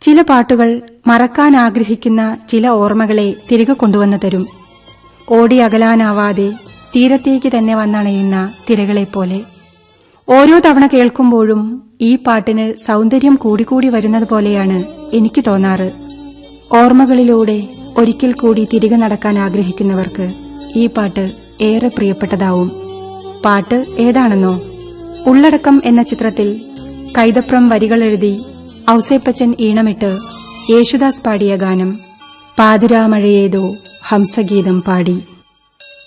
ചില പാട്ടുകൾ മറക്കാൻ ആഗ്രഹിക്കുന്ന ചില ഓർമ്മകളെ തിരികെ കൊണ്ടുവന്നു തരും ഓടി അകലാനാവാതെ തീരത്തേക്ക് തന്നെ വന്നണയുന്ന തിരകളെപ്പോലെ ഓരോ തവണ കേൾക്കുമ്പോഴും ഈ പാട്ടിന് സൗന്ദര്യം കൂടിക്കൂടി വരുന്നത് പോലെയാണ് എനിക്ക് തോന്നാറ് ഓർമ്മകളിലൂടെ ഒരിക്കൽ കൂടി തിരികെ നടക്കാൻ ആഗ്രഹിക്കുന്നവർക്ക് ഈ പാട്ട് ഏറെ പ്രിയപ്പെട്ടതാവും പാട്ട് ഏതാണെന്നോ ഉള്ളടക്കം എന്ന ചിത്രത്തിൽ കൈതപ്രം വരികളെഴുതി ഔസേപ്പച്ചൻ ഈണമിട്ട് യേശുദാസ് പാടിയ ഗാനം പാതിരാമഴയേതോ ഹംസഗീതം പാടി